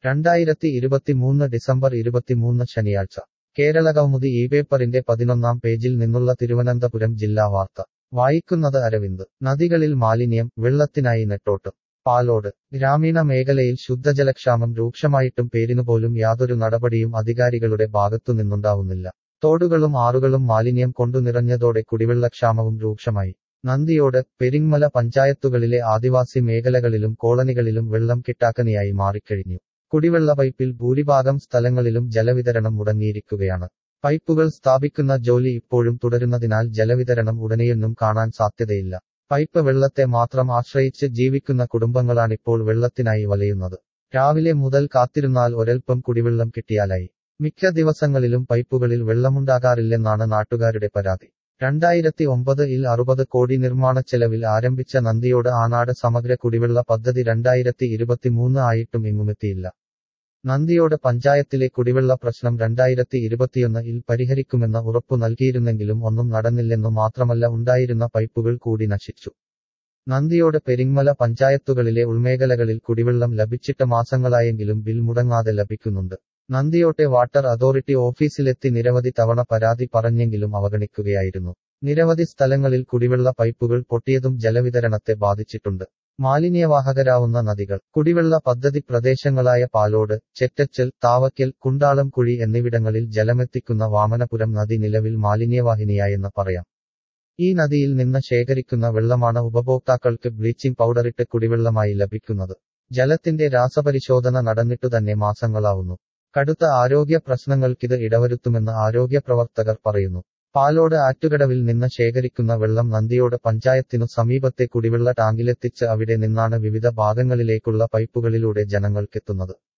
രണ്ടായിരത്തി ഇരുപത്തിമൂന്ന് ഡിസംബർ ഇരുപത്തിമൂന്ന് ശനിയാഴ്ച കേരള കൗമുദി ഈ പേപ്പറിന്റെ പതിനൊന്നാം പേജിൽ നിന്നുള്ള തിരുവനന്തപുരം ജില്ലാ വാർത്ത വായിക്കുന്നത് അരവിന്ദ് നദികളിൽ മാലിന്യം വെള്ളത്തിനായി നെട്ടോട്ടം പാലോട് ഗ്രാമീണ മേഖലയിൽ ശുദ്ധജലക്ഷാമം രൂക്ഷമായിട്ടും പേരിനുപോലും യാതൊരു നടപടിയും അധികാരികളുടെ ഭാഗത്തുനിന്നുണ്ടാവുന്നില്ല തോടുകളും ആറുകളും മാലിന്യം കൊണ്ടു നിറഞ്ഞതോടെ കുടിവെള്ളക്ഷാമവും രൂക്ഷമായി നന്ദിയോട് പെരിങ്മല പഞ്ചായത്തുകളിലെ ആദിവാസി മേഖലകളിലും കോളനികളിലും വെള്ളം കിട്ടാക്കനിയായി മാറിക്കഴിഞ്ഞു കുടിവെള്ള പൈപ്പിൽ ഭൂരിഭാഗം സ്ഥലങ്ങളിലും ജലവിതരണം മുടങ്ങിയിരിക്കുകയാണ് പൈപ്പുകൾ സ്ഥാപിക്കുന്ന ജോലി ഇപ്പോഴും തുടരുന്നതിനാൽ ജലവിതരണം ഉടനെയൊന്നും കാണാൻ സാധ്യതയില്ല പൈപ്പ് വെള്ളത്തെ മാത്രം ആശ്രയിച്ച് ജീവിക്കുന്ന കുടുംബങ്ങളാണിപ്പോൾ വെള്ളത്തിനായി വലയുന്നത് രാവിലെ മുതൽ കാത്തിരുന്നാൽ ഒരൽപ്പം കുടിവെള്ളം കിട്ടിയാലായി മിക്ക ദിവസങ്ങളിലും പൈപ്പുകളിൽ വെള്ളമുണ്ടാകാറില്ലെന്നാണ് നാട്ടുകാരുടെ പരാതി രണ്ടായിരത്തി ഒമ്പത് ഇൽ അറുപത് കോടി നിർമ്മാണ ചെലവിൽ ആരംഭിച്ച നന്ദിയോട് ആനാട് സമഗ്ര കുടിവെള്ള പദ്ധതി രണ്ടായിരത്തി ഇരുപത്തിമൂന്ന് ആയിട്ടും എങ്ങുമെത്തിയില്ല നന്ദിയോട് പഞ്ചായത്തിലെ കുടിവെള്ള പ്രശ്നം രണ്ടായിരത്തി ഇരുപത്തിയൊന്ന് ഇൽ പരിഹരിക്കുമെന്ന് ഉറപ്പു നൽകിയിരുന്നെങ്കിലും ഒന്നും നടന്നില്ലെന്നു മാത്രമല്ല ഉണ്ടായിരുന്ന പൈപ്പുകൾ കൂടി നശിച്ചു നന്ദിയോട് പെരിങ്മല പഞ്ചായത്തുകളിലെ ഉൾമേഖലകളിൽ കുടിവെള്ളം ലഭിച്ചിട്ട് മാസങ്ങളായെങ്കിലും ബിൽ മുടങ്ങാതെ ലഭിക്കുന്നുണ്ട് നന്ദിയോട്ടെ വാട്ടർ അതോറിറ്റി ഓഫീസിലെത്തി നിരവധി തവണ പരാതി പറഞ്ഞെങ്കിലും അവഗണിക്കുകയായിരുന്നു നിരവധി സ്ഥലങ്ങളിൽ കുടിവെള്ള പൈപ്പുകൾ പൊട്ടിയതും ജലവിതരണത്തെ ബാധിച്ചിട്ടുണ്ട് മാലിന്യവാഹകരാവുന്ന നദികൾ കുടിവെള്ള പദ്ധതി പ്രദേശങ്ങളായ പാലോട് ചെറ്റച്ചൽ താവക്കൽ കുണ്ടാളം കുഴി എന്നിവിടങ്ങളിൽ ജലമെത്തിക്കുന്ന വാമനപുരം നദി നിലവിൽ മാലിന്യവാഹിനിയായെന്ന് പറയാം ഈ നദിയിൽ നിന്ന് ശേഖരിക്കുന്ന വെള്ളമാണ് ഉപഭോക്താക്കൾക്ക് ബ്ലീച്ചിംഗ് പൗഡറിട്ട് കുടിവെള്ളമായി ലഭിക്കുന്നത് ജലത്തിന്റെ രാസപരിശോധന നടന്നിട്ടു തന്നെ മാസങ്ങളാവുന്നു കടുത്ത ആരോഗ്യ പ്രശ്നങ്ങൾക്കിത് ഇടവരുത്തുമെന്ന് ആരോഗ്യ പ്രവർത്തകർ പറയുന്നു പാലോട് ആറ്റുകടവിൽ നിന്ന് ശേഖരിക്കുന്ന വെള്ളം നന്ദിയോട് പഞ്ചായത്തിനു സമീപത്തെ കുടിവെള്ള ടാങ്കിലെത്തിച്ച് അവിടെ നിന്നാണ് വിവിധ ഭാഗങ്ങളിലേക്കുള്ള പൈപ്പുകളിലൂടെ ജനങ്ങൾക്കെത്തുന്നത്